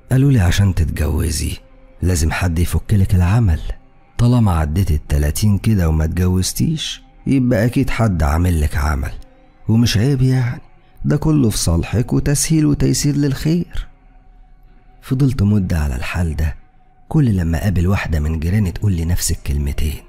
قالوا لي عشان تتجوزي لازم حد يفكلك العمل طالما عديت التلاتين كده وما اتجوزتيش يبقى أكيد حد عامل لك عمل ومش عيب يعني ده كله في صالحك وتسهيل وتيسير للخير فضلت مدة على الحال ده كل لما قابل واحدة من جيراني تقول لي نفس الكلمتين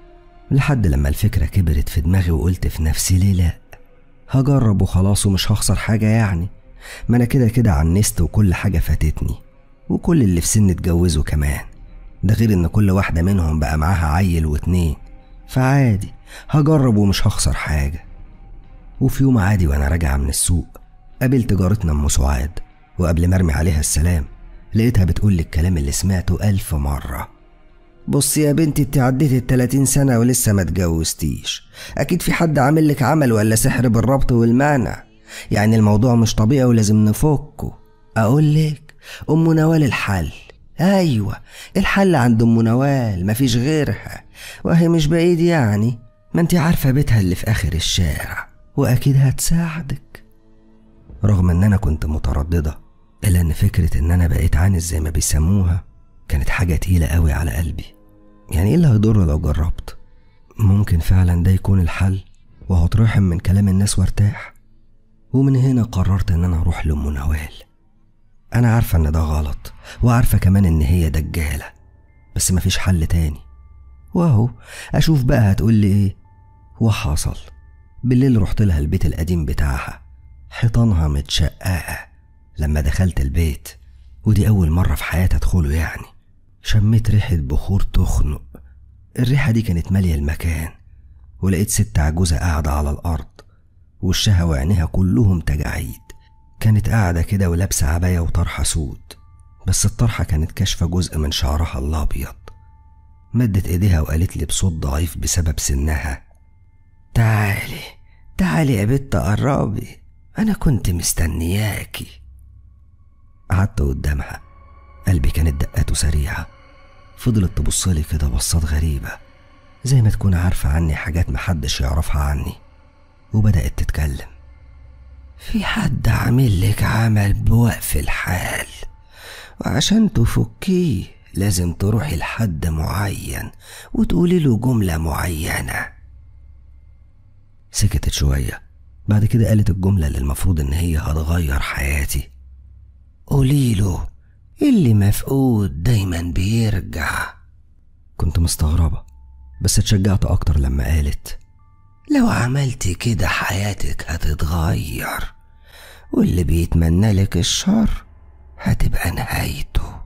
لحد لما الفكرة كبرت في دماغي وقلت في نفسي ليه لأ هجرب وخلاص ومش هخسر حاجة يعني ما أنا كده كده عنست وكل حاجة فاتتني وكل اللي في سن اتجوزوا كمان ده غير إن كل واحدة منهم بقى معاها عيل واتنين فعادي هجرب ومش هخسر حاجة وفي يوم عادي وأنا راجعة من السوق قابلت جارتنا أم سعاد وقبل ما أرمي عليها السلام لقيتها بتقول لي الكلام اللي سمعته ألف مرة بصي يا بنتي انت عديتي التلاتين سنة ولسه ما اتجوزتيش أكيد في حد عامل لك عمل ولا سحر بالربط والمعنى يعني الموضوع مش طبيعي ولازم نفكه أقول لك أم نوال الحل أيوة الحل عند أم نوال مفيش غيرها وهي مش بعيد يعني ما انت عارفة بيتها اللي في آخر الشارع وأكيد هتساعدك رغم إن أنا كنت مترددة إلا إن فكرة إن أنا بقيت عانس زي ما بيسموها كانت حاجة تقيلة قوي على قلبي يعني إيه اللي هيضر لو جربت ممكن فعلا ده يكون الحل وهترحم من كلام الناس وارتاح ومن هنا قررت إن أنا أروح لأم نوال أنا عارفة إن ده غلط وعارفة كمان إن هي دجالة بس مفيش حل تاني وأهو أشوف بقى هتقول لي إيه وحصل بالليل رحت لها البيت القديم بتاعها حيطانها متشققة لما دخلت البيت ودي أول مرة في حياتي أدخله يعني شميت ريحة بخور تخنق الريحة دي كانت مالية المكان ولقيت ست عجوزة قاعدة على الأرض وشها وعينيها كلهم تجاعيد كانت قاعدة كده ولابسة عباية وطرحة سود بس الطرحة كانت كاشفة جزء من شعرها الأبيض مدت إيديها وقالت لي بصوت ضعيف بسبب سنها تعالي تعالي يا بت قربي أنا كنت مستنياكي قعدت قدامها قلبي كانت دقاته سريعة فضلت تبصلي كده بصات غريبة زي ما تكون عارفة عني حاجات محدش يعرفها عني وبدأت تتكلم في حد عامل لك عمل بوقف الحال وعشان تفكيه لازم تروحي لحد معين وتقولي له جملة معينة سكتت شوية بعد كده قالت الجملة اللي المفروض إن هي هتغير حياتي قولي له اللي مفقود دايما بيرجع كنت مستغربة بس اتشجعت أكتر لما قالت لو عملتي كده حياتك هتتغير واللي بيتمنى لك الشر هتبقى نهايته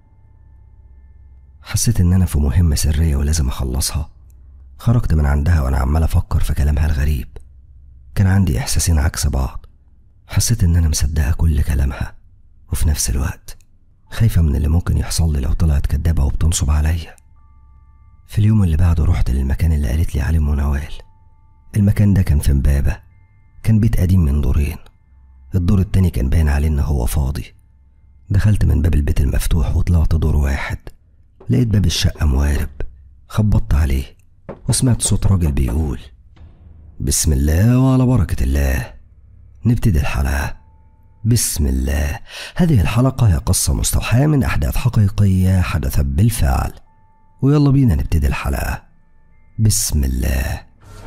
حسيت إن أنا في مهمة سرية ولازم أخلصها خرجت من عندها وأنا عمال أفكر في كلامها الغريب كان عندي إحساسين عكس بعض حسيت إن أنا مصدقة كل كلامها وفي نفس الوقت خايفة من اللي ممكن يحصل لي لو طلعت كدابة وبتنصب عليا في اليوم اللي بعده رحت للمكان اللي قالت لي عليه منوال المكان ده كان في امبابة كان بيت قديم من دورين الدور التاني كان باين عليه ان هو فاضي دخلت من باب البيت المفتوح وطلعت دور واحد لقيت باب الشقة موارب خبطت عليه وسمعت صوت راجل بيقول بسم الله وعلى بركة الله نبتدي الحلقة بسم الله هذه الحلقة هي قصة مستوحاة من أحداث حقيقية حدثت بالفعل ويلا بينا نبتدي الحلقة بسم الله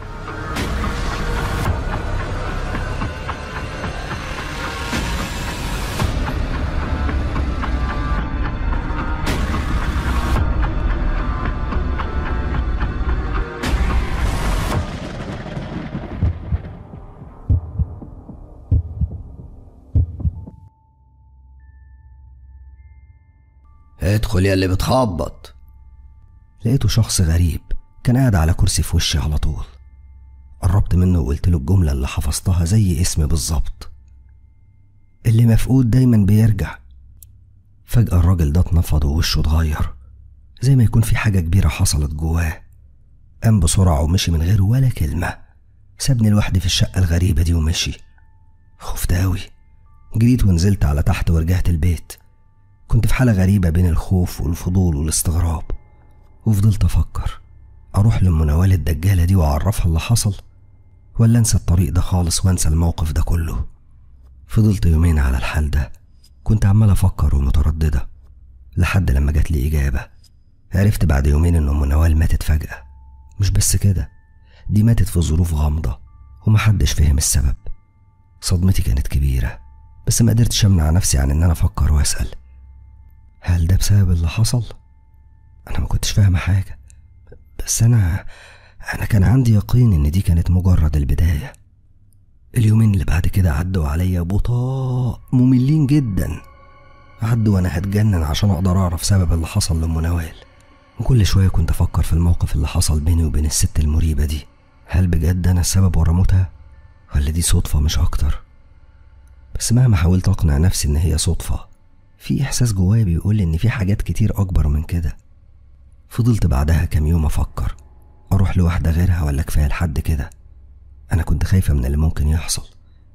ادخل يا اللي بتخبط لقيته شخص غريب كان قاعد على كرسي في وشي على طول قربت منه وقلت له الجملة اللي حفظتها زي اسمي بالظبط اللي مفقود دايما بيرجع فجأة الراجل ده اتنفض ووشه اتغير زي ما يكون في حاجة كبيرة حصلت جواه قام بسرعة ومشي من غير ولا كلمة سابني لوحدي في الشقة الغريبة دي ومشي خفت أوي جريت ونزلت على تحت ورجعت البيت كنت في حالة غريبة بين الخوف والفضول والاستغراب وفضلت أفكر أروح لمنوال الدجالة دي وأعرفها اللي حصل ولا أنسى الطريق ده خالص وأنسى الموقف ده كله فضلت يومين على الحال ده كنت عمال أفكر ومترددة لحد لما جات لي إجابة عرفت بعد يومين إن أم نوال ماتت فجأة مش بس كده دي ماتت في ظروف غامضة ومحدش فهم السبب صدمتي كانت كبيرة بس ما قدرتش أمنع نفسي عن إن أنا أفكر وأسأل هل ده بسبب اللي حصل؟ أنا ما كنتش فاهمة حاجة بس أنا أنا كان عندي يقين إن دي كانت مجرد البداية اليومين اللي بعد كده عدوا عليا بطاء مملين جدا عدوا وأنا هتجنن عشان أقدر أعرف سبب اللي حصل لأم نوال وكل شوية كنت أفكر في الموقف اللي حصل بيني وبين الست المريبة دي هل بجد أنا السبب ورا موتها ولا دي صدفة مش أكتر بس مهما حاولت أقنع نفسي إن هي صدفة في إحساس جوايا بيقول إن في حاجات كتير أكبر من كده فضلت بعدها كام يوم أفكر أروح لواحدة غيرها ولا كفاية لحد كده أنا كنت خايفة من اللي ممكن يحصل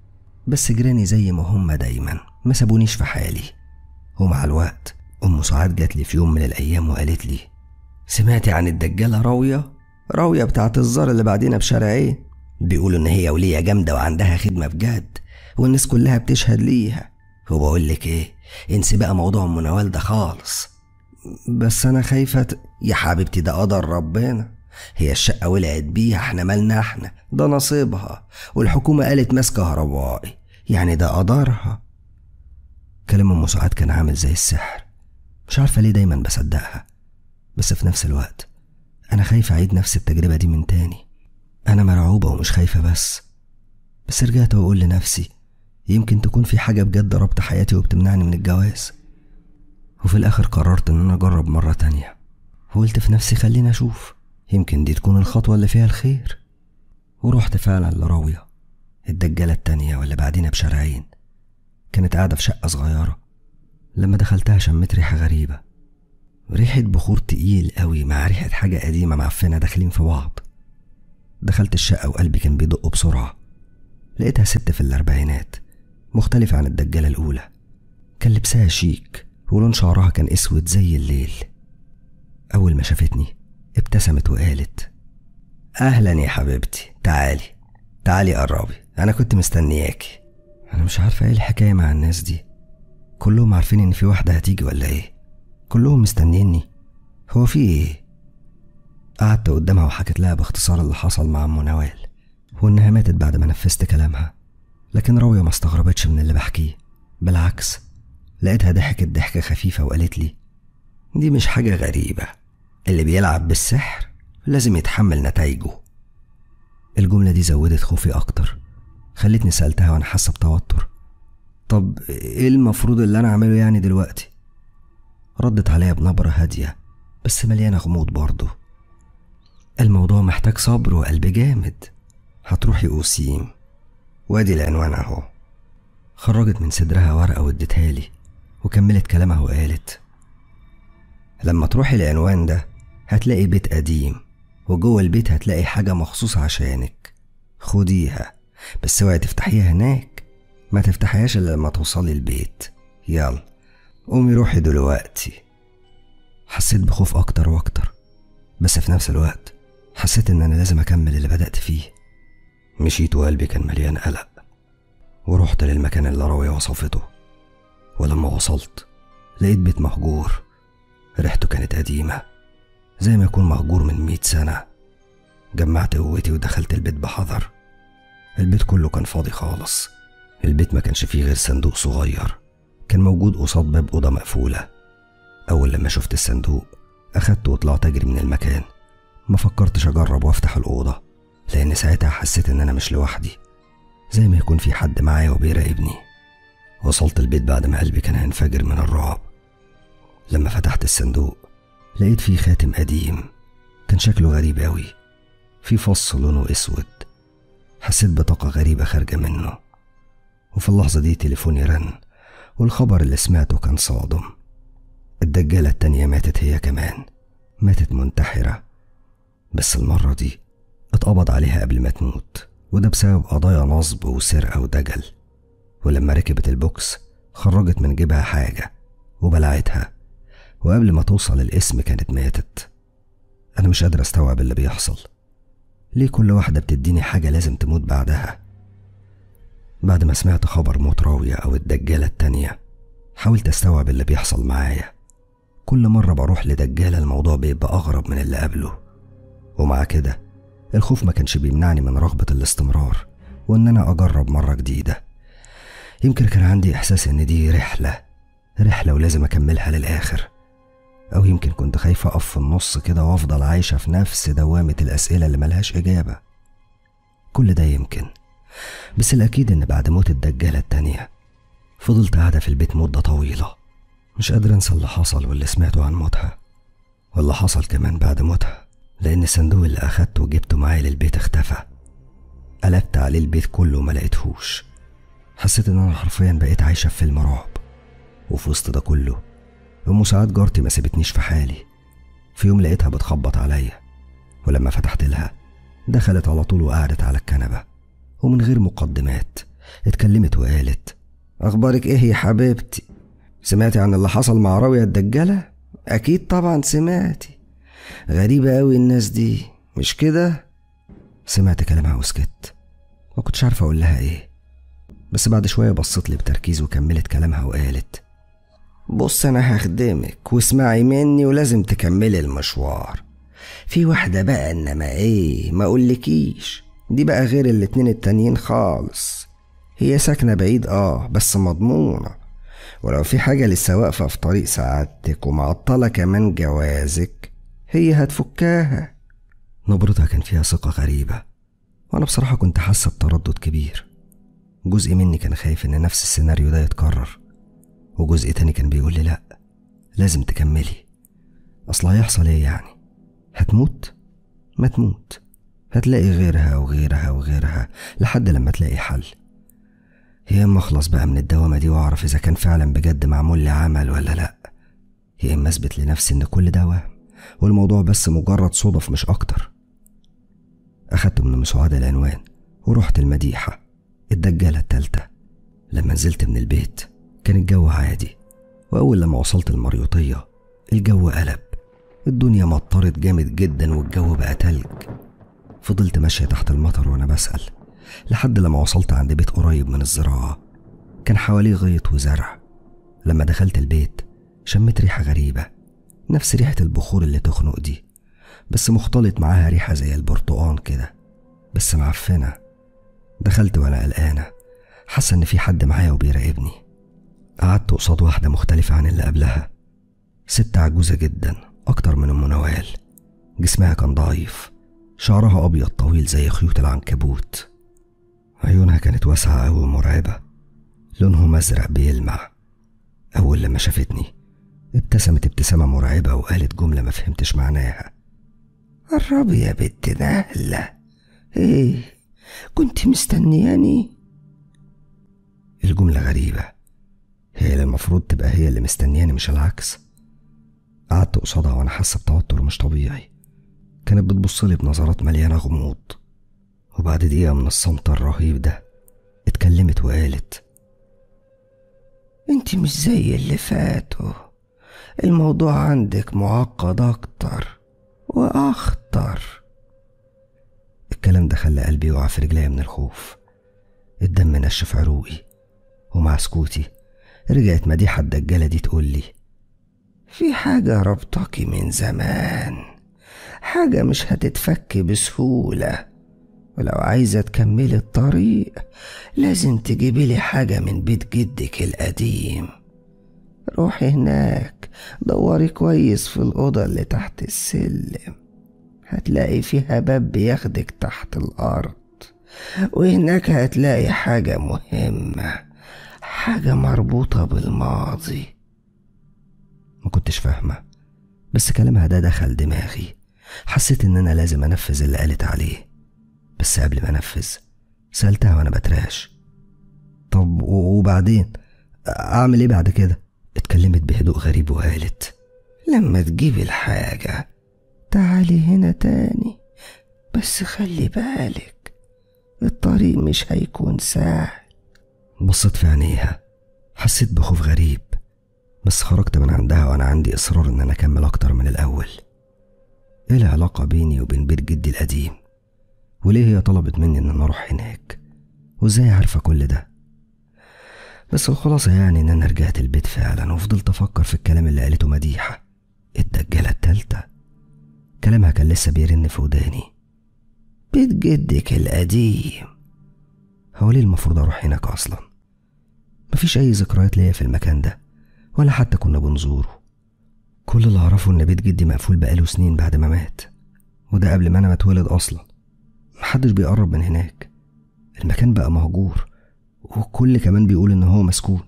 بس جيراني زي ما هما دايما ما سابونيش في حالي ومع الوقت أم سعاد جات لي في يوم من الأيام وقالت لي سمعتي عن الدجالة راوية؟ راوية بتاعت الزار اللي بعدينا بشارعين بيقولوا إن هي ولية جامدة وعندها خدمة بجد والناس كلها بتشهد ليها وبقول لك إيه انسي بقى موضوع أم نوال ده خالص بس أنا خايفة ت... يا حبيبتي ده قدر ربنا هي الشقة ولعت بيها احنا مالنا احنا ده نصيبها والحكومة قالت ماس كهربائي يعني ده قدرها كلام ام سعاد كان عامل زي السحر مش عارفة ليه دايما بصدقها بس في نفس الوقت أنا خايفة أعيد نفس التجربة دي من تاني أنا مرعوبة ومش خايفة بس بس رجعت وأقول لنفسي يمكن تكون في حاجة بجد ربط حياتي وبتمنعني من الجواز وفي الآخر قررت إن أنا أجرب مرة تانية وقلت في نفسي خليني أشوف يمكن دي تكون الخطوة اللي فيها الخير ورحت فعلا لراوية الدجالة التانية واللي بعدينا بشارعين كانت قاعدة في شقة صغيرة لما دخلتها شميت ريحة غريبة ريحة بخور تقيل قوي مع ريحة حاجة قديمة معفنة داخلين في بعض دخلت الشقة وقلبي كان بيدق بسرعة لقيتها ست في الأربعينات مختلفة عن الدجالة الأولى كان لبسها شيك ولون شعرها كان أسود زي الليل أول ما شافتني ابتسمت وقالت أهلا يا حبيبتي تعالي تعالي قربي أنا كنت مستنياكي أنا مش عارفة إيه الحكاية مع الناس دي كلهم عارفين إن في واحدة هتيجي ولا إيه كلهم مستنيني هو في إيه قعدت قدامها وحكيت لها باختصار اللي حصل مع أم نوال وإنها ماتت بعد ما نفذت كلامها لكن راوية ما استغربتش من اللي بحكيه بالعكس لقيتها ضحكت ضحكة خفيفة وقالت لي دي مش حاجة غريبة اللي بيلعب بالسحر لازم يتحمل نتائجه الجملة دي زودت خوفي أكتر خلتني سألتها وأنا حاسة بتوتر طب إيه المفروض اللي أنا أعمله يعني دلوقتي؟ ردت عليا بنبرة هادية بس مليانة غموض برضه الموضوع محتاج صبر وقلب جامد هتروحي أوسيم وادي العنوان أهو خرجت من صدرها ورقة وادتها لي وكملت كلامها وقالت لما تروحي العنوان ده هتلاقي بيت قديم وجوه البيت هتلاقي حاجة مخصوص عشانك خديها بس اوعي تفتحيها هناك ما تفتحيهاش الا لما توصلي البيت يلا قومي روحي دلوقتي حسيت بخوف اكتر واكتر بس في نفس الوقت حسيت ان انا لازم اكمل اللي بدأت فيه مشيت وقلبي كان مليان قلق ورحت للمكان اللي راوية وصفته ولما وصلت لقيت بيت مهجور ريحته كانت قديمة زي ما يكون مهجور من مئة سنة جمعت قوتي ودخلت البيت بحذر البيت كله كان فاضي خالص البيت ما كانش فيه غير صندوق صغير كان موجود قصاد باب أوضة مقفولة أول لما شفت الصندوق أخدته وطلعت أجري من المكان ما فكرتش أجرب وأفتح الأوضة لأن ساعتها حسيت إن أنا مش لوحدي زي ما يكون في حد معايا وبيراقبني وصلت البيت بعد ما قلبي كان هينفجر من الرعب لما فتحت الصندوق لقيت فيه خاتم قديم كان شكله غريب أوي في فص لونه أسود حسيت بطاقة غريبة خارجة منه وفي اللحظة دي تليفوني رن والخبر اللي سمعته كان صادم الدجالة التانية ماتت هي كمان ماتت منتحرة بس المرة دي اتقبض عليها قبل ما تموت وده بسبب قضايا نصب وسرقة ودجل ولما ركبت البوكس خرجت من جيبها حاجة وبلعتها وقبل ما توصل الاسم كانت ماتت أنا مش قادر أستوعب اللي بيحصل ليه كل واحدة بتديني حاجة لازم تموت بعدها بعد ما سمعت خبر موت راوية أو الدجالة التانية حاولت استوعب اللي بيحصل معايا كل مرة بروح لدجالة الموضوع بيبقى أغرب من اللي قبله ومع كده الخوف ما كانش بيمنعني من رغبة الاستمرار وإن أنا أجرب مرة جديدة يمكن كان عندي إحساس إن دي رحلة رحلة ولازم أكملها للآخر أو يمكن كنت خايف أقف في النص كده وأفضل عايشة في نفس دوامة الأسئلة اللي ملهاش إجابة كل ده يمكن بس الأكيد إن بعد موت الدجالة التانية فضلت قاعدة في البيت مدة طويلة مش قادر أنسى اللي حصل واللي سمعته عن موتها واللي حصل كمان بعد موتها لأن الصندوق اللي أخدته وجبته معايا للبيت اختفى قلبت عليه البيت كله وما لقيتهوش حسيت إن أنا حرفيا بقيت عايشة في فيلم رعب وفي وسط ده كله أم سعاد جارتي ما سابتنيش في حالي في يوم لقيتها بتخبط عليا ولما فتحت لها دخلت على طول وقعدت على الكنبة ومن غير مقدمات اتكلمت وقالت أخبارك إيه يا حبيبتي؟ سمعتي عن اللي حصل مع راوية الدجالة؟ أكيد طبعا سمعتي غريبة أوي الناس دي مش كده؟ سمعت كلامها وسكت ما كنتش عارفة أقول لها إيه بس بعد شوية بصت لي بتركيز وكملت كلامها وقالت بص أنا هخدمك واسمعي مني ولازم تكملي المشوار في واحدة بقى إنما إيه ما أقولكيش دي بقى غير الاتنين التانيين خالص هي ساكنة بعيد آه بس مضمونة ولو في حاجة لسه واقفة في طريق سعادتك ومعطلة كمان جوازك هي هتفكاها نبرتها كان فيها ثقة غريبة وأنا بصراحة كنت حاسة بتردد كبير جزء مني كان خايف إن نفس السيناريو ده يتكرر وجزء تاني كان بيقول لي لأ لازم تكملي أصل هيحصل إيه يعني هتموت ما تموت هتلاقي غيرها وغيرها وغيرها لحد لما تلاقي حل يا اما اخلص بقى من الدوامه دي واعرف اذا كان فعلا بجد معمول لي عمل ولا لا يا اما اثبت لنفسي ان كل ده وهم والموضوع بس مجرد صدف مش اكتر اخدت من مساعدة العنوان ورحت المديحة الدجالة التالتة لما نزلت من البيت كان الجو عادي وأول لما وصلت المريوطية الجو قلب الدنيا مطرت جامد جدا والجو بقى تلج فضلت ماشية تحت المطر وأنا بسأل لحد لما وصلت عند بيت قريب من الزراعة كان حواليه غيط وزرع لما دخلت البيت شميت ريحة غريبة نفس ريحة البخور اللي تخنق دي بس مختلط معاها ريحة زي البرتقان كده بس معفنة دخلت وأنا قلقانة حاسة إن في حد معايا وبيراقبني قعدت قصاد واحدة مختلفة عن اللي قبلها ست عجوزة جدا أكتر من أم نوال جسمها كان ضعيف شعرها أبيض طويل زي خيوط العنكبوت عيونها كانت واسعة أوي ومرعبة لونهم أزرق بيلمع أول لما شافتني ابتسمت ابتسامة مرعبة وقالت جملة ما فهمتش معناها قربي يا بنت نهلة ايه كنت مستنياني الجملة غريبة هي اللي المفروض تبقى هي اللي مستنياني مش العكس قعدت قصادها وانا حاسة بتوتر مش طبيعي كانت بتبصلي بنظرات مليانة غموض وبعد دقيقة من الصمت الرهيب ده اتكلمت وقالت انت مش زي اللي فاتوا الموضوع عندك معقد اكتر واخطر الكلام ده خلى قلبي يقع في رجليا من الخوف الدم نشف عروقي ومع سكوتي رجعت مديحة الدجالة دي تقول لي في حاجة ربطكي من زمان حاجة مش هتتفك بسهولة ولو عايزة تكملي الطريق لازم تجيبي لي حاجة من بيت جدك القديم روحي هناك دوري كويس في الأوضة اللي تحت السلم هتلاقي فيها باب بياخدك تحت الأرض وهناك هتلاقي حاجة مهمة حاجة مربوطة بالماضي ما كنتش فاهمة بس كلامها ده دخل دماغي حسيت ان انا لازم انفذ اللي قالت عليه بس قبل ما انفذ سألتها وانا بتراش طب وبعدين اعمل ايه بعد كده اتكلمت بهدوء غريب وقالت لما تجيبي الحاجة تعالي هنا تاني بس خلي بالك الطريق مش هيكون سهل بصيت في عينيها حسيت بخوف غريب بس خرجت من عندها وانا عندي اصرار ان انا اكمل اكتر من الاول ايه العلاقة بيني وبين بيت جدي القديم وليه هي طلبت مني ان انا اروح هناك وازاي عارفة كل ده بس الخلاصة يعني إن أنا رجعت البيت فعلا وفضلت أفكر في الكلام اللي قالته مديحة الدجالة التالتة كلامها كان لسه بيرن في وداني بيت جدك القديم هو ليه المفروض أروح هناك أصلا مفيش أي ذكريات ليا في المكان ده ولا حتى كنا بنزوره كل اللي أعرفه إن بيت جدي مقفول بقاله سنين بعد ما مات وده قبل ما أنا ما اتولد أصلا محدش بيقرب من هناك المكان بقى مهجور والكل كمان بيقول إن هو مسكون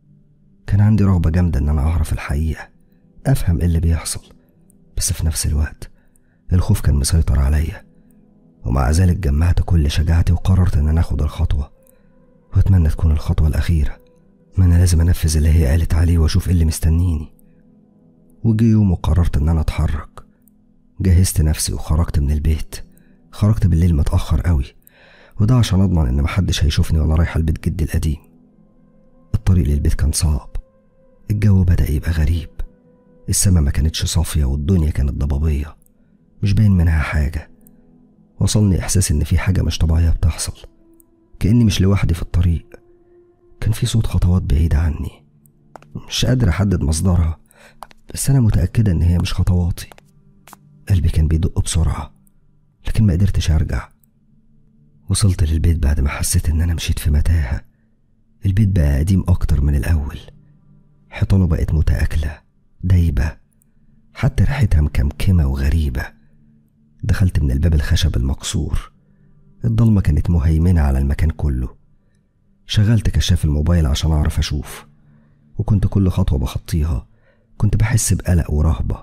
كان عندي رغبة جامدة إن أنا أعرف الحقيقة أفهم إيه اللي بيحصل بس في نفس الوقت الخوف كان مسيطر عليا ومع ذلك جمعت كل شجاعتي وقررت إن أنا آخد الخطوة وأتمنى تكون الخطوة الأخيرة ما أنا لازم أنفذ اللي هي قالت عليه وأشوف إيه اللي مستنيني وجي يوم وقررت إن أنا أتحرك جهزت نفسي وخرجت من البيت خرجت بالليل متأخر قوي وده عشان أضمن إن محدش هيشوفني وأنا رايحة لبيت جدي القديم الطريق للبيت كان صعب الجو بدأ يبقى غريب السما ما كانتش صافية والدنيا كانت ضبابية مش باين منها حاجة وصلني إحساس إن في حاجة مش طبيعية بتحصل كأني مش لوحدي في الطريق كان في صوت خطوات بعيدة عني مش قادر أحدد مصدرها بس أنا متأكدة إن هي مش خطواتي قلبي كان بيدق بسرعة لكن ما قدرتش أرجع وصلت للبيت بعد ما حسيت إن أنا مشيت في متاهة البيت بقى قديم أكتر من الأول حيطانه بقت متآكلة دايبة حتى ريحتها مكمكمة وغريبة دخلت من الباب الخشب المكسور الضلمة كانت مهيمنة على المكان كله شغلت كشاف الموبايل عشان أعرف أشوف وكنت كل خطوة بخطيها كنت بحس بقلق ورهبة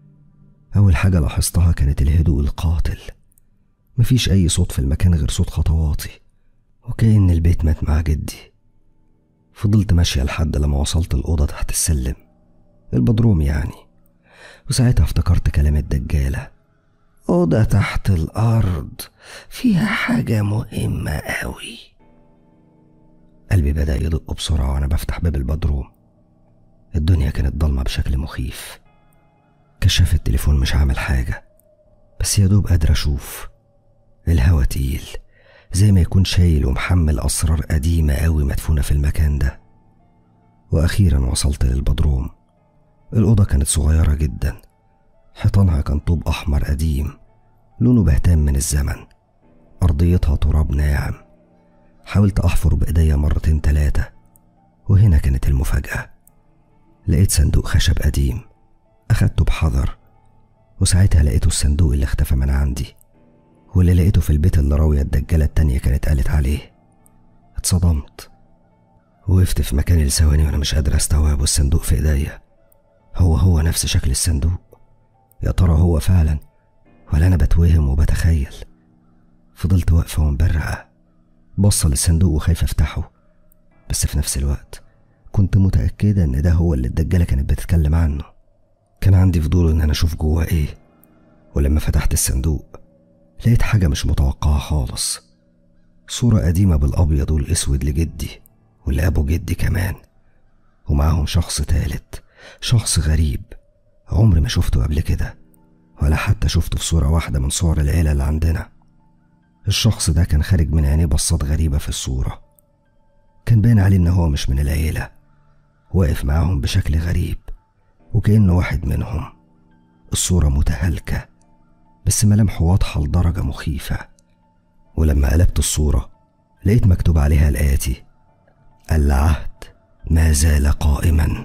أول حاجة لاحظتها كانت الهدوء القاتل مفيش أي صوت في المكان غير صوت خطواتي وكأن البيت مات مع جدي فضلت ماشية لحد لما وصلت الأوضة تحت السلم البدروم يعني وساعتها افتكرت كلام الدجالة أوضة تحت الأرض فيها حاجة مهمة أوي قلبي بدأ يدق بسرعة وأنا بفتح باب البدروم الدنيا كانت ضلمة بشكل مخيف كشاف التليفون مش عامل حاجة بس يا دوب قادر أشوف الهوا تقيل زي ما يكون شايل ومحمل أسرار قديمة أوي مدفونة في المكان ده وأخيرا وصلت للبدروم الأوضة كانت صغيرة جدا حيطانها كان طوب أحمر قديم لونه بهتان من الزمن أرضيتها تراب ناعم حاولت أحفر بإيديا مرتين تلاتة وهنا كانت المفاجأة لقيت صندوق خشب قديم أخدته بحذر وساعتها لقيته الصندوق اللي اختفى من عندي واللي لقيته في البيت اللي راوية الدجالة التانية كانت قالت عليه اتصدمت وقفت في مكاني لثواني وانا مش قادر استوعب الصندوق في ايديا هو هو نفس شكل الصندوق يا ترى هو فعلا ولا انا بتوهم وبتخيل فضلت واقفة ومبرقة بصة للصندوق وخايفة افتحه بس في نفس الوقت كنت متأكدة ان ده هو اللي الدجالة كانت بتتكلم عنه كان عندي فضول ان انا اشوف جواه ايه ولما فتحت الصندوق لقيت حاجة مش متوقعة خالص صورة قديمة بالأبيض والأسود لجدي ولأبو جدي كمان ومعاهم شخص تالت شخص غريب عمري ما شفته قبل كده ولا حتى شفته في صورة واحدة من صور العيلة اللي عندنا الشخص ده كان خارج من عينيه بصات غريبة في الصورة كان باين عليه إن هو مش من العيلة واقف معاهم بشكل غريب وكأنه واحد منهم الصورة متهالكة بس ملامحه واضحة لدرجة مخيفة ولما قلبت الصورة لقيت مكتوب عليها الآتي العهد ما زال قائما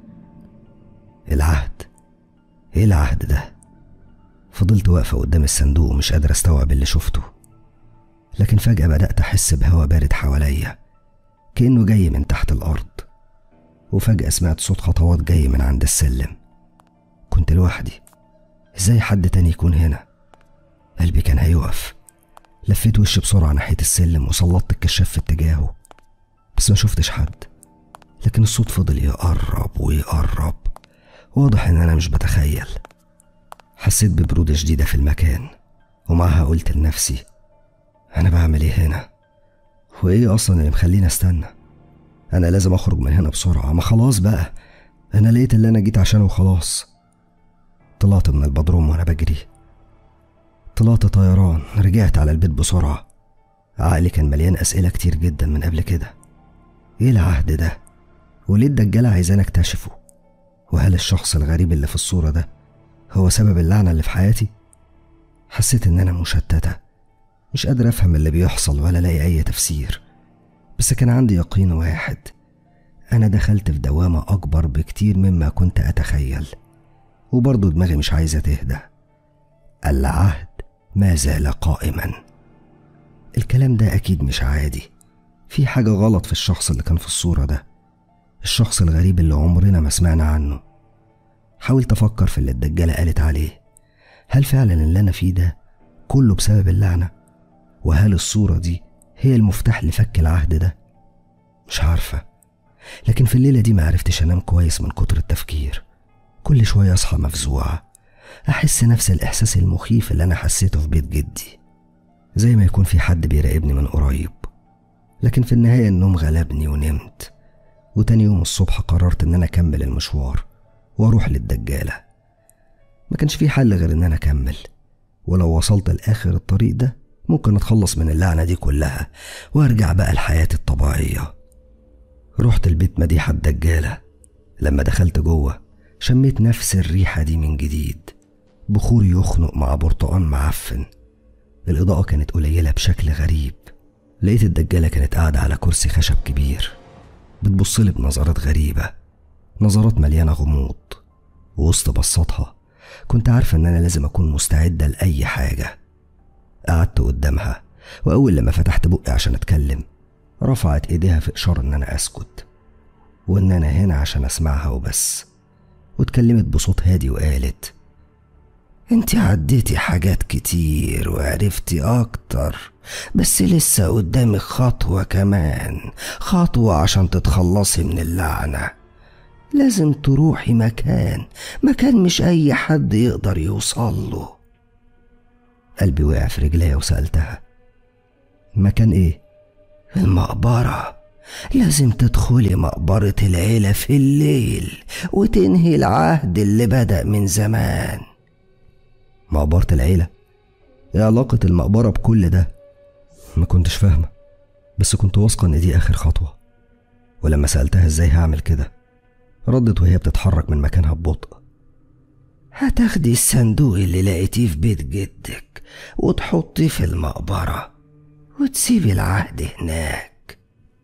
العهد ايه العهد ده فضلت واقفة قدام الصندوق ومش قادر استوعب اللي شفته لكن فجأة بدأت أحس بهوا بارد حواليا كأنه جاي من تحت الأرض وفجأة سمعت صوت خطوات جاي من عند السلم كنت لوحدي ازاي حد تاني يكون هنا قلبي كان هيقف لفيت وشي بسرعة ناحية السلم وسلطت الكشاف في اتجاهه بس ما شفتش حد لكن الصوت فضل يقرب ويقرب واضح ان انا مش بتخيل حسيت ببرودة شديدة في المكان ومعها قلت لنفسي انا بعمل ايه هنا وايه اصلا اللي مخليني استنى انا لازم اخرج من هنا بسرعة ما خلاص بقى انا لقيت اللي انا جيت عشانه وخلاص طلعت من البدروم وانا بجري طلعت طيران رجعت على البيت بسرعة عقلي كان مليان أسئلة كتير جدا من قبل كده ايه العهد ده وليه الدجالة عايزاني اكتشفه وهل الشخص الغريب اللي في الصورة ده هو سبب اللعنة اللي في حياتي حسيت ان انا مشتتة مش قادر افهم اللي بيحصل ولا الاقي اي تفسير بس كان عندي يقين واحد انا دخلت في دوامة اكبر بكتير مما كنت اتخيل وبرضه دماغي مش عايزة تهدى العهد ما زال قائما الكلام ده اكيد مش عادي في حاجة غلط في الشخص اللي كان في الصورة ده الشخص الغريب اللي عمرنا ما سمعنا عنه حاولت أفكر في اللي الدجالة قالت عليه هل فعلا اللي أنا فيه ده كله بسبب اللعنة وهل الصورة دي هي المفتاح لفك العهد ده مش عارفة لكن في الليلة دي معرفتش أنام كويس من كتر التفكير كل شوية أصحى مفزوعة أحس نفس الإحساس المخيف اللي أنا حسيته في بيت جدي زي ما يكون في حد بيراقبني من قريب لكن في النهاية النوم غلبني ونمت وتاني يوم الصبح قررت إن أنا أكمل المشوار وأروح للدجالة ما كانش في حل غير إن أنا أكمل ولو وصلت لآخر الطريق ده ممكن أتخلص من اللعنة دي كلها وأرجع بقى لحياتي الطبيعية رحت البيت مديحة الدجالة لما دخلت جوه شميت نفس الريحة دي من جديد بخور يخنق مع برتقان معفن الإضاءة كانت قليلة بشكل غريب لقيت الدجالة كانت قاعدة على كرسي خشب كبير بتبصلي بنظرات غريبة نظرات مليانة غموض ووسط بصاتها كنت عارفة إن أنا لازم أكون مستعدة لأي حاجة قعدت قدامها وأول لما فتحت بقي عشان أتكلم رفعت إيديها في إشارة إن أنا أسكت وإن أنا هنا عشان أسمعها وبس واتكلمت بصوت هادي وقالت انت عديتي حاجات كتير وعرفتي اكتر بس لسه قدامك خطوة كمان خطوة عشان تتخلصي من اللعنة لازم تروحي مكان مكان مش اي حد يقدر يوصل له قلبي وقع في رجليا وسألتها مكان ايه المقبرة لازم تدخلي مقبرة العيلة في الليل وتنهي العهد اللي بدأ من زمان مقبرة العيلة ايه علاقة المقبرة بكل ده ما كنتش فاهمة بس كنت واثقة ان دي اخر خطوة ولما سألتها ازاي هعمل كده ردت وهي بتتحرك من مكانها ببطء هتاخدي الصندوق اللي لقيتيه في بيت جدك وتحطيه في المقبرة وتسيبي العهد هناك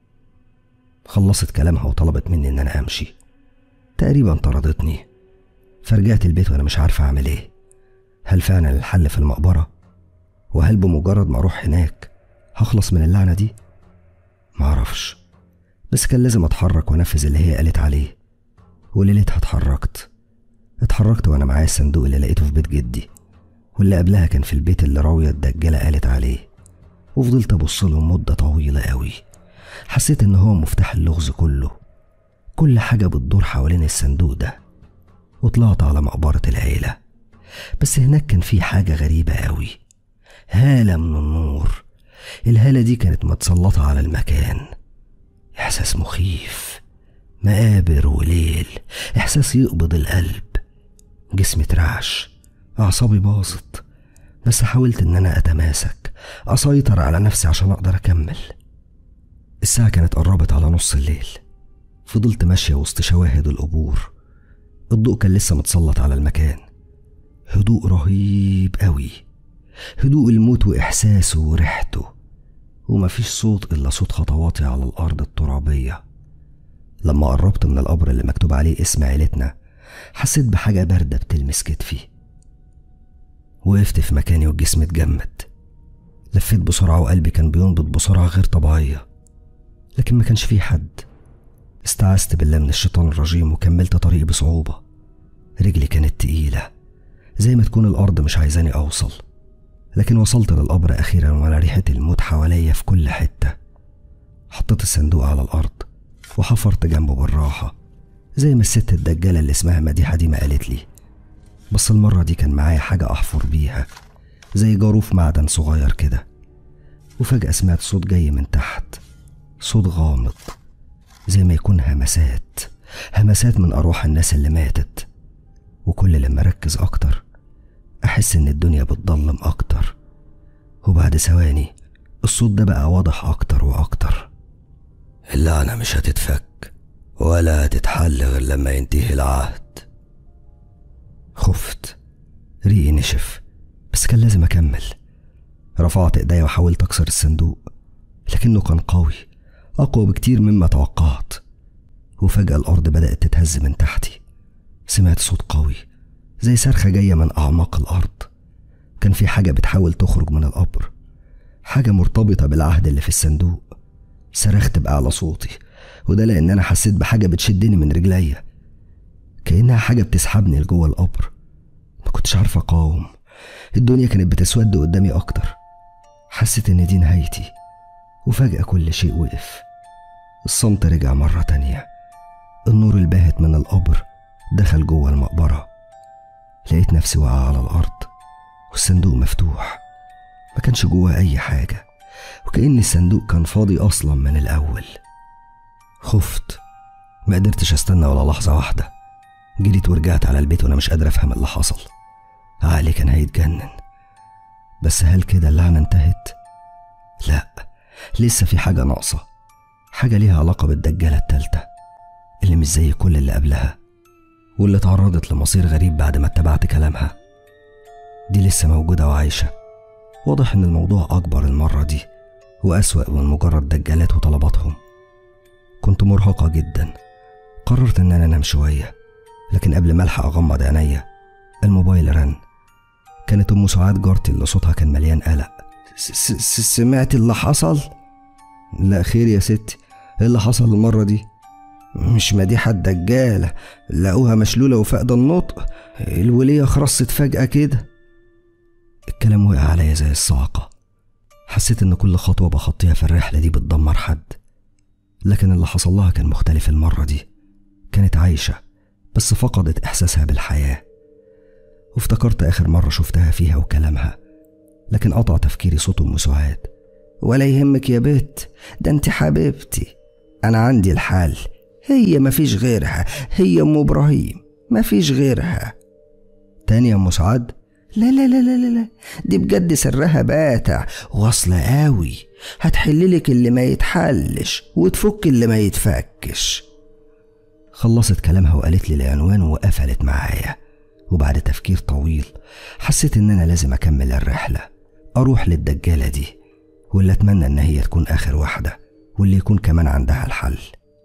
خلصت كلامها وطلبت مني ان انا امشي تقريبا طردتني فرجعت البيت وانا مش عارفة اعمل ايه هل فعلا الحل في المقبرة وهل بمجرد ما اروح هناك هخلص من اللعنة دي معرفش بس كان لازم اتحرك وانفذ اللي هي قالت عليه وليلتها اتحركت اتحركت وانا معايا الصندوق اللي لقيته في بيت جدي واللي قبلها كان في البيت اللي راوية الدجالة قالت عليه وفضلت ابص له مدة طويلة قوي حسيت ان هو مفتاح اللغز كله كل حاجة بتدور حوالين الصندوق ده وطلعت على مقبرة العيلة بس هناك كان في حاجة غريبة قوي هالة من النور الهالة دي كانت متسلطة على المكان إحساس مخيف مقابر وليل إحساس يقبض القلب جسمي اترعش أعصابي باظت بس حاولت إن أنا أتماسك أسيطر على نفسي عشان أقدر أكمل الساعة كانت قربت على نص الليل فضلت ماشية وسط شواهد القبور الضوء كان لسه متسلط على المكان هدوء رهيب قوي هدوء الموت وإحساسه وريحته ومفيش صوت إلا صوت خطواتي على الأرض الترابية لما قربت من القبر اللي مكتوب عليه اسم عيلتنا حسيت بحاجة باردة بتلمس كتفي وقفت في مكاني والجسم اتجمد لفيت بسرعة وقلبي كان بينبض بسرعة غير طبيعية لكن ما كانش فيه حد استعذت بالله من الشيطان الرجيم وكملت طريقي بصعوبة رجلي كانت تقيلة زي ما تكون الأرض مش عايزاني أوصل لكن وصلت للقبر أخيرا وأنا ريحة الموت حواليا في كل حتة حطيت الصندوق على الأرض وحفرت جنبه بالراحة زي ما الست الدجالة اللي اسمها مديحة دي ما قالت لي بس المرة دي كان معايا حاجة أحفر بيها زي جاروف معدن صغير كده وفجأة سمعت صوت جاي من تحت صوت غامض زي ما يكون همسات همسات من أرواح الناس اللي ماتت وكل لما أركز أكتر أحس إن الدنيا بتضلم أكتر وبعد ثواني الصوت ده بقى واضح أكتر وأكتر اللعنة مش هتتفك ولا هتتحل غير لما ينتهي العهد خفت ريقي نشف بس كان لازم أكمل رفعت إيديا وحاولت أكسر الصندوق لكنه كان قوي أقوى بكتير مما توقعت وفجأة الأرض بدأت تتهز من تحتي سمعت صوت قوي زي صرخة جاية من أعماق الأرض كان في حاجة بتحاول تخرج من القبر حاجة مرتبطة بالعهد اللي في الصندوق صرخت بأعلى صوتي وده لأن أنا حسيت بحاجة بتشدني من رجليا كأنها حاجة بتسحبني لجوه القبر ما كنتش عارفة أقاوم الدنيا كانت بتسود قدامي أكتر حسيت إن دي نهايتي وفجأة كل شيء وقف الصمت رجع مرة تانية النور الباهت من القبر دخل جوه المقبرة لقيت نفسي واقعة على الأرض والصندوق مفتوح ما كانش جواه أي حاجة وكأن الصندوق كان فاضي أصلا من الأول خفت ما قدرتش استنى ولا لحظة واحدة جريت ورجعت على البيت وأنا مش قادر أفهم اللي حصل عقلي كان هيتجنن بس هل كده اللعنة انتهت؟ لا لسه في حاجة ناقصة حاجة ليها علاقة بالدجالة التالتة اللي مش زي كل اللي قبلها واللي تعرضت لمصير غريب بعد ما اتبعت كلامها دي لسه موجودة وعايشة واضح إن الموضوع أكبر المرة دي وأسوأ من مجرد دجالات وطلباتهم كنت مرهقة جدا قررت إن أنا أنام شوية لكن قبل ما ألحق أغمض عينيا الموبايل رن كانت أم سعاد جارتي اللي صوتها كان مليان قلق سمعت اللي حصل؟ لا خير يا ستي ايه اللي حصل المرة دي؟ مش مديحة الدجالة لقوها مشلولة وفاقدة النطق الولية خرصت فجأة كده الكلام وقع عليا زي الصاعقة حسيت إن كل خطوة بخطيها في الرحلة دي بتدمر حد لكن اللي حصل لها كان مختلف المرة دي كانت عايشة بس فقدت إحساسها بالحياة وافتكرت آخر مرة شفتها فيها وكلامها لكن قطع تفكيري صوت أم سعاد ولا يهمك يا بت ده انت حبيبتي أنا عندي الحل هي مفيش غيرها هي أم إبراهيم مفيش غيرها تاني يا أم سعاد لا لا لا لا لا دي بجد سرها باتع واصلة قوي هتحللك اللي ما يتحلش وتفك اللي ما يتفكش خلصت كلامها وقالت لي العنوان وقفلت معايا وبعد تفكير طويل حسيت ان انا لازم اكمل الرحلة اروح للدجالة دي واللي اتمنى ان هي تكون اخر واحدة واللي يكون كمان عندها الحل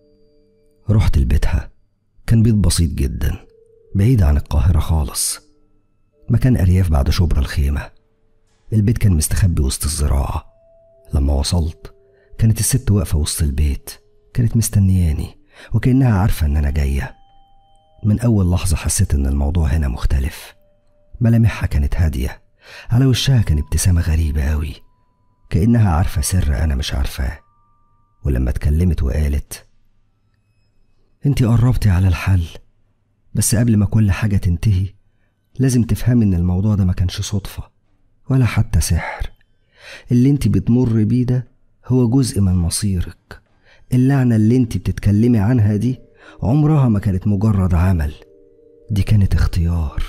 رحت لبيتها كان بيت بسيط جدا بعيد عن القاهرة خالص مكان أرياف بعد شبرا الخيمة البيت كان مستخبي وسط الزراعة لما وصلت كانت الست واقفة وسط البيت كانت مستنياني وكأنها عارفة إن أنا جاية من أول لحظة حسيت إن الموضوع هنا مختلف ملامحها كانت هادية على وشها كان ابتسامة غريبة أوي كأنها عارفة سر أنا مش عارفاه ولما اتكلمت وقالت انتي قربتي على الحل بس قبل ما كل حاجة تنتهي لازم تفهمي ان الموضوع ده ما كانش صدفة ولا حتى سحر اللي انت بتمر بيه ده هو جزء من مصيرك اللعنة اللي انت بتتكلمي عنها دي عمرها ما كانت مجرد عمل دي كانت اختيار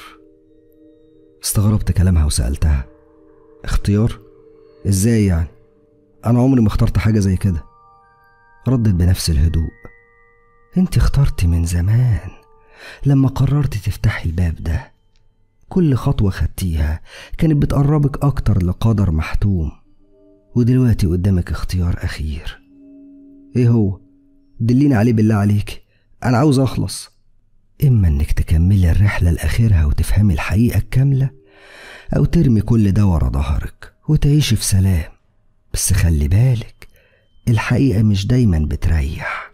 استغربت كلامها وسألتها اختيار؟ ازاي يعني؟ انا عمري ما اخترت حاجة زي كده ردت بنفس الهدوء انت اخترتي من زمان لما قررتي تفتحي الباب ده كل خطوة خدتيها كانت بتقربك أكتر لقدر محتوم ودلوقتي قدامك اختيار أخير إيه هو؟ دليني عليه بالله عليك أنا عاوز أخلص إما إنك تكملي الرحلة لآخرها وتفهمي الحقيقة الكاملة أو ترمي كل ده ورا ظهرك وتعيشي في سلام بس خلي بالك الحقيقة مش دايما بتريح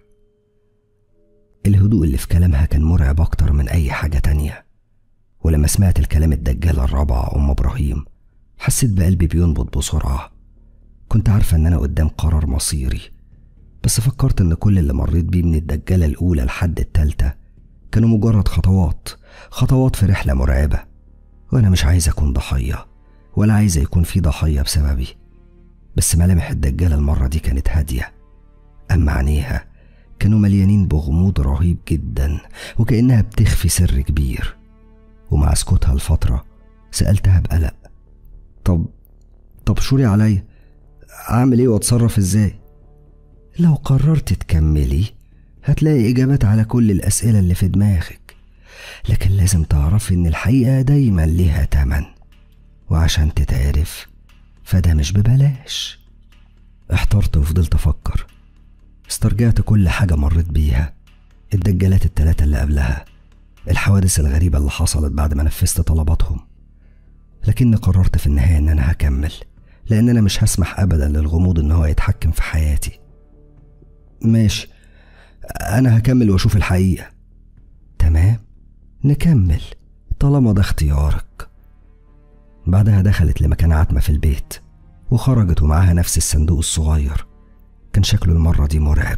الهدوء اللي في كلامها كان مرعب أكتر من أي حاجة تانية ولما سمعت الكلام الدجال الرابعة أم إبراهيم حسيت بقلبي بينبض بسرعة كنت عارفة إن أنا قدام قرار مصيري بس فكرت إن كل اللي مريت بيه من الدجالة الأولى لحد التالتة كانوا مجرد خطوات خطوات في رحلة مرعبة وأنا مش عايز أكون ضحية ولا عايز يكون في ضحية بسببي بس ملامح الدجالة المرة دي كانت هادية أما عينيها كانوا مليانين بغموض رهيب جدا وكأنها بتخفي سر كبير ومع سكوتها لفترة سألتها بقلق طب طب شوري عليا أعمل إيه وأتصرف إزاي؟ لو قررت تكملي هتلاقي إجابات على كل الأسئلة اللي في دماغك لكن لازم تعرفي إن الحقيقة دايما ليها تمن وعشان تتعرف فده مش ببلاش احترت وفضلت أفكر استرجعت كل حاجة مريت بيها الدجالات التلاتة اللي قبلها الحوادث الغريبة اللي حصلت بعد ما نفذت طلباتهم لكني قررت في النهاية إن أنا هكمل لأن أنا مش هسمح أبدا للغموض إن هو يتحكم في حياتي ماشي أنا هكمل وأشوف الحقيقة تمام نكمل طالما ده اختيارك بعدها دخلت لمكان عتمة في البيت وخرجت ومعاها نفس الصندوق الصغير كان شكله المرة دي مرعب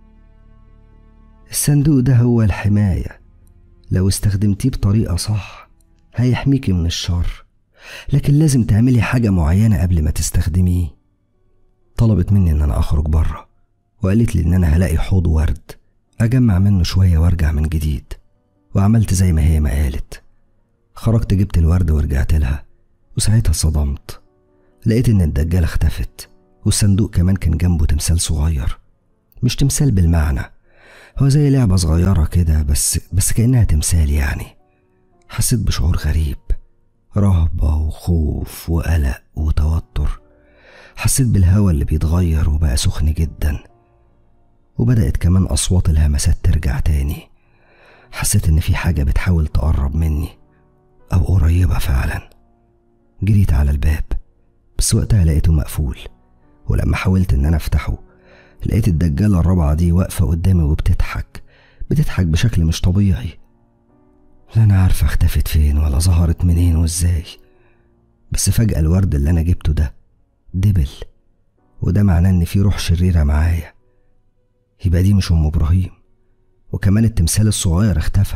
الصندوق ده هو الحماية لو استخدمتيه بطريقة صح هيحميكي من الشر لكن لازم تعملي حاجة معينة قبل ما تستخدميه طلبت مني إن أنا أخرج بره وقالت لي إن أنا هلاقي حوض ورد أجمع منه شوية وأرجع من جديد وعملت زي ما هي ما قالت خرجت جبت الورد ورجعت لها وساعتها صدمت لقيت إن الدجالة اختفت والصندوق كمان كان جنبه تمثال صغير مش تمثال بالمعنى هو زي لعبة صغيرة كده بس بس كأنها تمثال يعني حسيت بشعور غريب رهبة وخوف وقلق وتوتر حسيت بالهوا اللي بيتغير وبقى سخن جدا وبدأت كمان أصوات الهمسات ترجع تاني حسيت إن في حاجة بتحاول تقرب مني أو قريبة فعلا جريت على الباب بس وقتها لقيته مقفول ولما حاولت إن أنا أفتحه لقيت الدجالة الرابعة دي واقفة قدامي وبتضحك بتضحك بشكل مش طبيعي لا أنا عارفة اختفت فين ولا ظهرت منين وإزاي بس فجأة الورد اللي أنا جبته ده دبل وده معناه إن في روح شريرة معايا يبقى دي مش أم إبراهيم وكمان التمثال الصغير اختفى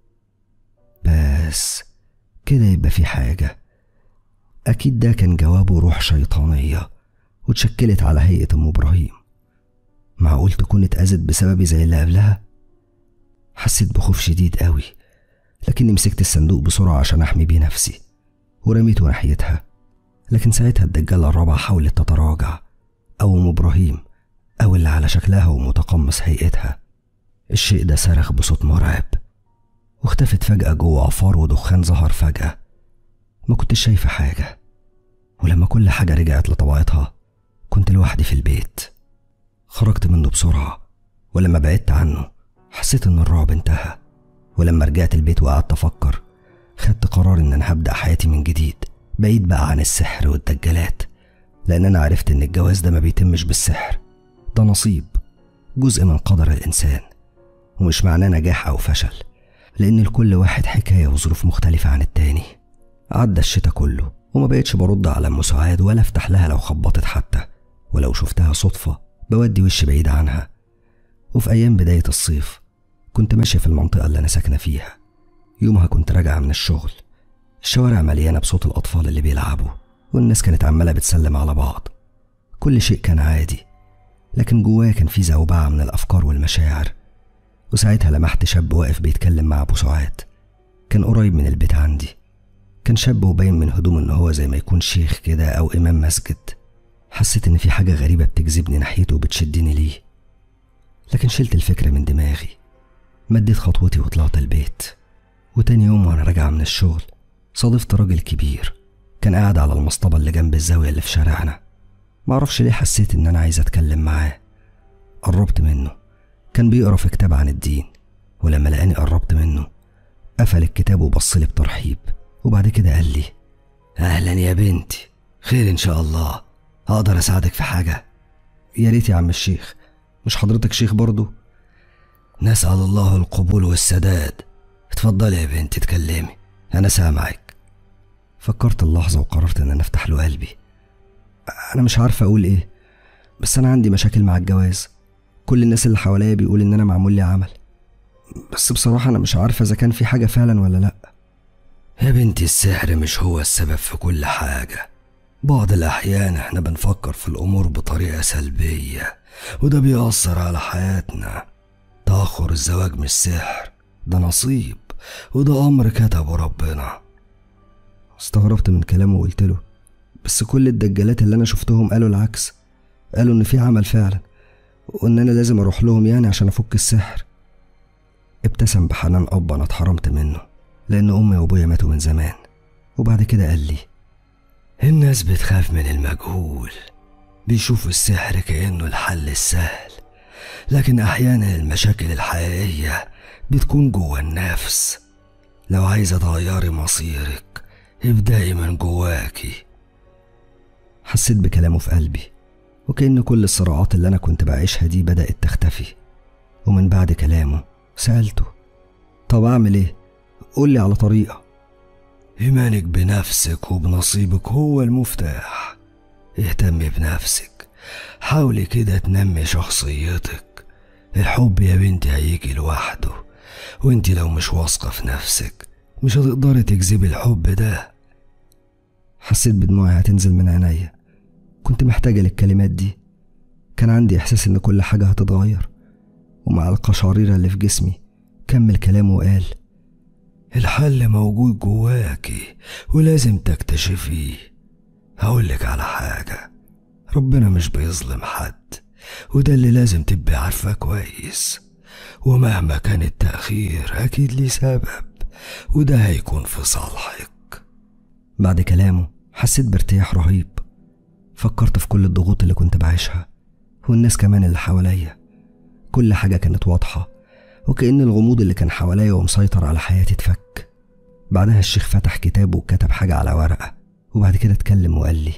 بس كده يبقى في حاجة أكيد ده كان جوابه روح شيطانية واتشكلت على هيئة أم إبراهيم معقول تكون اتأذت بسببي زي اللي قبلها حسيت بخوف شديد قوي لكني مسكت الصندوق بسرعة عشان أحمي بيه نفسي ورميته ناحيتها لكن ساعتها الدجالة الرابعة حاولت تتراجع أو أم إبراهيم أو اللي على شكلها ومتقمص هيئتها الشيء ده صرخ بصوت مرعب واختفت فجأة جوه عفار ودخان ظهر فجأة ما كنتش شايفة حاجة ولما كل حاجة رجعت لطبيعتها كنت لوحدي في البيت خرجت منه بسرعة ولما بعدت عنه حسيت إن الرعب انتهى ولما رجعت البيت وقعدت أفكر خدت قرار إن أنا هبدأ حياتي من جديد بعيد بقى عن السحر والدجالات لأن أنا عرفت إن الجواز ده ما بيتمش بالسحر ده نصيب جزء من قدر الإنسان ومش معناه نجاح أو فشل لأن لكل واحد حكاية وظروف مختلفة عن التاني عدى الشتا كله وما بقتش برد على أم سعاد ولا أفتح لها لو خبطت حتى ولو شفتها صدفة بودي وشي بعيد عنها وفي أيام بداية الصيف كنت ماشية في المنطقة اللي أنا ساكنة فيها يومها كنت راجعة من الشغل الشوارع مليانة بصوت الأطفال اللي بيلعبوا والناس كانت عمالة بتسلم على بعض كل شيء كان عادي لكن جوايا كان في زوبعة من الأفكار والمشاعر وساعتها لمحت شاب واقف بيتكلم مع أبو سعاد كان قريب من البيت عندي كان شاب وباين من هدومه إن هو زي ما يكون شيخ كده أو إمام مسجد حسيت إن في حاجة غريبة بتجذبني ناحيته وبتشدني ليه لكن شلت الفكرة من دماغي مديت خطوتي وطلعت البيت وتاني يوم وأنا راجعة من الشغل صادفت راجل كبير كان قاعد على المصطبة اللي جنب الزاوية اللي في شارعنا معرفش ليه حسيت إن أنا عايز أتكلم معاه قربت منه كان بيقرا في كتاب عن الدين ولما لقاني قربت منه قفل الكتاب وبصلي بترحيب وبعد كده قال لي أهلا يا بنتي خير إن شاء الله أقدر أساعدك في حاجة يا ريت يا عم الشيخ مش حضرتك شيخ برضو نسأل الله القبول والسداد اتفضلي يا بنتي اتكلمي أنا سامعك فكرت اللحظة وقررت إن أنا أفتح له قلبي أنا مش عارفة أقول إيه بس أنا عندي مشاكل مع الجواز كل الناس اللي حواليا بيقول إن أنا معمول لي عمل بس بصراحة أنا مش عارفة إذا كان في حاجة فعلا ولا لأ يا بنتي السحر مش هو السبب في كل حاجة بعض الأحيان احنا بنفكر في الأمور بطريقة سلبية وده بيأثر على حياتنا تأخر الزواج مش سحر ده نصيب وده أمر كتبه ربنا استغربت من كلامه وقلت له بس كل الدجالات اللي أنا شفتهم قالوا العكس قالوا إن في عمل فعلا وإن أنا لازم أروح لهم يعني عشان أفك السحر ابتسم بحنان أب أنا اتحرمت منه لأن أمي وأبويا ماتوا من زمان وبعد كده قال لي الناس بتخاف من المجهول بيشوفوا السحر كأنه الحل السهل لكن أحيانا المشاكل الحقيقية بتكون جوا النفس لو عايزة تغيري مصيرك ابدأي من جواكي حسيت بكلامه في قلبي وكأن كل الصراعات اللي أنا كنت بعيشها دي بدأت تختفي ومن بعد كلامه سألته طب أعمل إيه؟ قول لي على طريقة إيمانك بنفسك وبنصيبك هو المفتاح اهتمي بنفسك حاولي كده تنمي شخصيتك الحب يا بنتي هيجي لوحده وانت لو مش واثقة في نفسك مش هتقدري تجذبي الحب ده حسيت بدموعي هتنزل من عينيا كنت محتاجة للكلمات دي كان عندي إحساس إن كل حاجة هتتغير ومع القشعريرة اللي في جسمي كمل كلامه وقال الحل موجود جواكي ولازم تكتشفيه هقولك على حاجة ربنا مش بيظلم حد وده اللي لازم تبقي عارفاه كويس ومهما كان التأخير أكيد ليه سبب وده هيكون في صالحك بعد كلامه حسيت بارتياح رهيب فكرت في كل الضغوط اللي كنت بعيشها والناس كمان اللي حواليا كل حاجة كانت واضحة وكأن الغموض اللي كان حواليا ومسيطر على حياتي اتفك بعدها الشيخ فتح كتابه وكتب حاجة على ورقة وبعد كده اتكلم وقال لي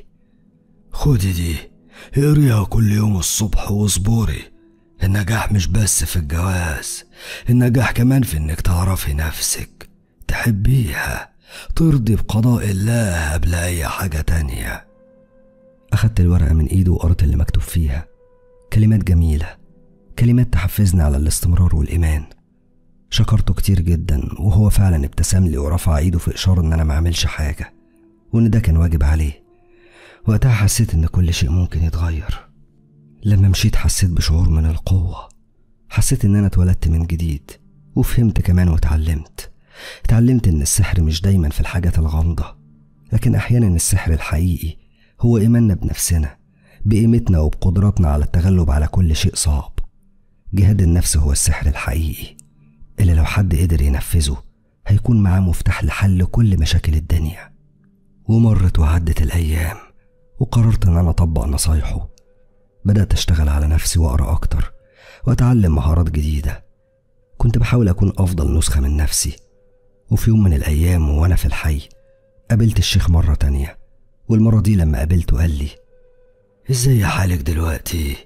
خدي دي اقريها كل يوم الصبح واصبري النجاح مش بس في الجواز النجاح كمان في انك تعرفي نفسك تحبيها ترضي بقضاء الله قبل اي حاجة تانية أخدت الورقة من إيده وقرأت اللي مكتوب فيها كلمات جميلة كلمات تحفزني على الاستمرار والإيمان شكرته كتير جدا وهو فعلا ابتسم لي ورفع ايده في إشارة إن أنا ما أعملش حاجة وإن ده كان واجب عليه وقتها حسيت إن كل شيء ممكن يتغير لما مشيت حسيت بشعور من القوة حسيت إن أنا اتولدت من جديد وفهمت كمان واتعلمت اتعلمت إن السحر مش دايما في الحاجات الغامضة لكن أحيانا السحر الحقيقي هو إيماننا بنفسنا بقيمتنا وبقدراتنا على التغلب على كل شيء صعب جهاد النفس هو السحر الحقيقي اللي لو حد قدر ينفذه هيكون معاه مفتاح لحل كل مشاكل الدنيا ومرت وعدت الأيام وقررت إن أنا أطبق نصايحه بدأت أشتغل على نفسي وأقرأ أكتر وأتعلم مهارات جديدة كنت بحاول أكون أفضل نسخة من نفسي وفي يوم من الأيام وأنا في الحي قابلت الشيخ مرة تانية والمرة دي لما قابلته قال لي ازاي حالك دلوقتي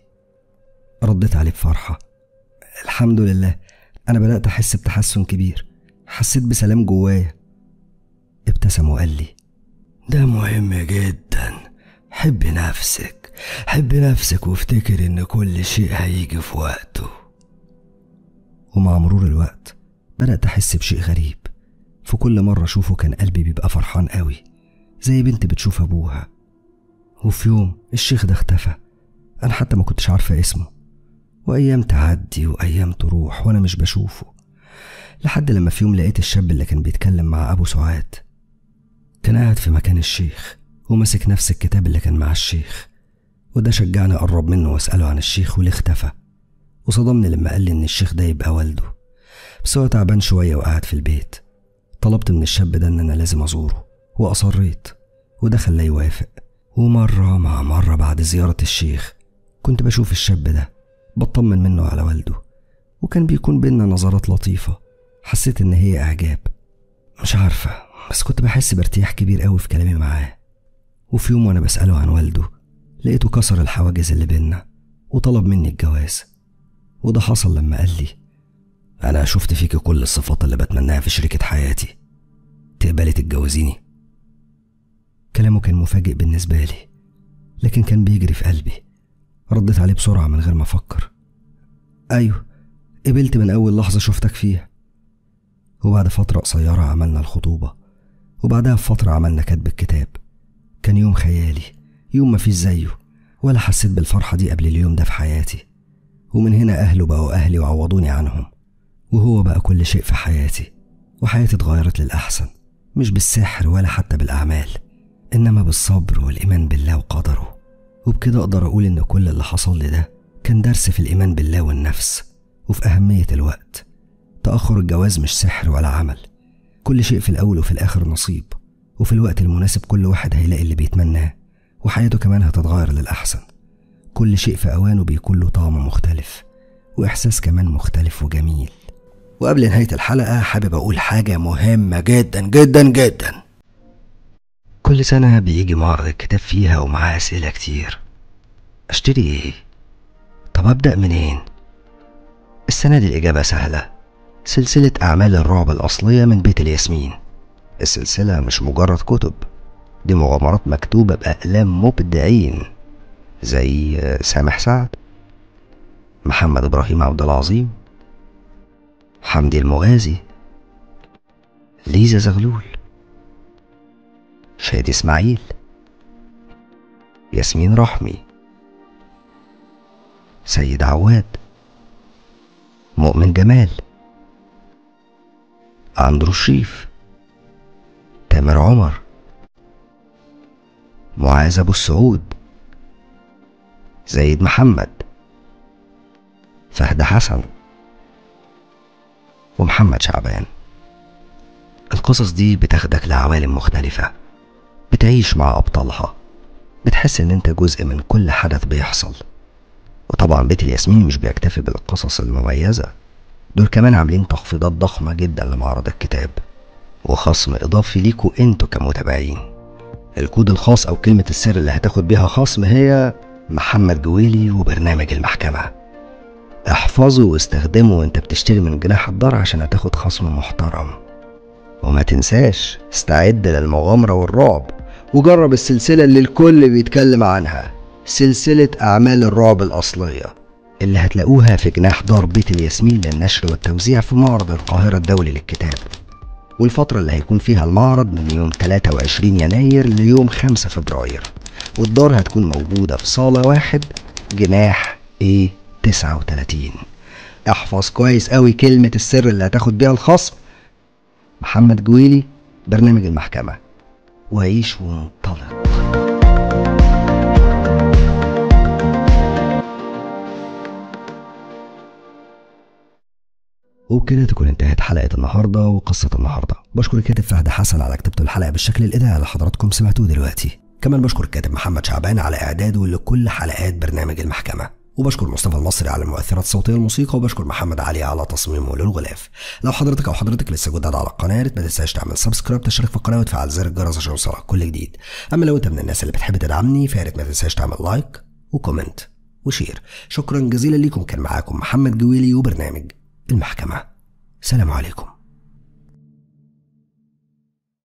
رديت عليه بفرحة الحمد لله أنا بدأت أحس بتحسن كبير حسيت بسلام جوايا ابتسم وقال لي ده مهم جدا حبي نفسك حبي نفسك وافتكر ان كل شيء هيجي في وقته ومع مرور الوقت بدأت أحس بشيء غريب في كل مرة أشوفه كان قلبي بيبقى فرحان قوي زي بنت بتشوف أبوها وفي يوم الشيخ ده اختفى أنا حتى ما كنتش عارفة اسمه وأيام تعدي وأيام تروح وأنا مش بشوفه لحد لما في يوم لقيت الشاب اللي كان بيتكلم مع أبو سعاد كان قاعد في مكان الشيخ وماسك نفس الكتاب اللي كان مع الشيخ وده شجعني أقرب منه وأسأله عن الشيخ وليه اختفى وصدمني لما قال لي إن الشيخ ده يبقى والده بس هو تعبان شوية وقاعد في البيت طلبت من الشاب ده إن أنا لازم أزوره وأصريت وده خلاه يوافق ومرة مع مرة بعد زيارة الشيخ كنت بشوف الشاب ده بطمن منه على والده وكان بيكون بينا نظرات لطيفة حسيت إن هي إعجاب مش عارفة بس كنت بحس بارتياح كبير قوي في كلامي معاه وفي يوم وأنا بسأله عن والده لقيته كسر الحواجز اللي بينا وطلب مني الجواز وده حصل لما قال لي أنا شفت فيك كل الصفات اللي بتمناها في شريكة حياتي تقبلي تتجوزيني كلامه كان مفاجئ بالنسبة لي لكن كان بيجري في قلبي رديت عليه بسرعة من غير ما أفكر أيوه قبلت من أول لحظة شفتك فيها وبعد فترة قصيرة عملنا الخطوبة وبعدها بفترة عملنا كتب الكتاب كان يوم خيالي يوم مفيش زيه ولا حسيت بالفرحة دي قبل اليوم ده في حياتي ومن هنا أهله بقوا أهلي وعوضوني عنهم وهو بقى كل شيء في حياتي وحياتي اتغيرت للأحسن مش بالسحر ولا حتى بالأعمال إنما بالصبر والإيمان بالله وقدره وبكده أقدر أقول إن كل اللي حصل لي ده كان درس في الإيمان بالله والنفس وفي أهمية الوقت تأخر الجواز مش سحر ولا عمل كل شيء في الأول وفي الآخر نصيب وفي الوقت المناسب كل واحد هيلاقي اللي بيتمناه وحياته كمان هتتغير للأحسن كل شيء في أوانه بيكون له طعم مختلف وإحساس كمان مختلف وجميل وقبل نهاية الحلقة حابب أقول حاجة مهمة جدا جدا جدا كل سنة بيجي معرض الكتاب فيها ومعاه أسئلة كتير أشتري إيه؟ طب أبدأ منين؟ السنة دي الإجابة سهلة سلسلة أعمال الرعب الأصلية من بيت الياسمين السلسلة مش مجرد كتب دي مغامرات مكتوبة بأقلام مبدعين زي سامح سعد محمد إبراهيم عبد العظيم حمدي المغازي ليزا زغلول شادي إسماعيل ياسمين رحمي سيد عواد مؤمن جمال أندرو الشريف تامر عمر معاذ أبو السعود زيد محمد فهد حسن ومحمد شعبان القصص دي بتاخدك لعوالم مختلفة بتعيش مع أبطالها بتحس إن أنت جزء من كل حدث بيحصل وطبعا بيت الياسمين مش بيكتفي بالقصص المميزة دول كمان عاملين تخفيضات ضخمة جدا لمعرض الكتاب وخصم إضافي ليكوا انتوا كمتابعين الكود الخاص أو كلمة السر اللي هتاخد بيها خصم هي محمد جويلي وبرنامج المحكمة احفظه واستخدمه وانت بتشتري من جناح الدار عشان هتاخد خصم محترم وما تنساش استعد للمغامرة والرعب وجرب السلسلة اللي الكل بيتكلم عنها سلسلة أعمال الرعب الأصلية اللي هتلاقوها في جناح دار بيت الياسمين للنشر والتوزيع في معرض القاهرة الدولي للكتاب والفترة اللي هيكون فيها المعرض من يوم 23 يناير ليوم 5 فبراير والدار هتكون موجودة في صالة واحد جناح A 39 احفظ كويس قوي كلمة السر اللي هتاخد بيها الخصم محمد جويلي برنامج المحكمة وعيش وانطلق وبكده تكون انتهت حلقة النهاردة وقصة النهاردة بشكر الكاتب فهد حسن على كتابته الحلقة بالشكل الإذاعي اللي حضراتكم سمعتوه دلوقتي كمان بشكر الكاتب محمد شعبان على إعداده لكل حلقات برنامج المحكمة وبشكر مصطفى المصري على المؤثرات الصوتيه الموسيقى وبشكر محمد علي على تصميمه للغلاف لو حضرتك او حضرتك لسه جداد على القناه ما تنساش تعمل سبسكرايب تشترك في القناه وتفعل زر الجرس عشان يوصلك كل جديد اما لو انت من الناس اللي بتحب تدعمني فيا ريت ما تنساش تعمل لايك وكومنت وشير شكرا جزيلا ليكم كان معاكم محمد جويلي وبرنامج المحكمه سلام عليكم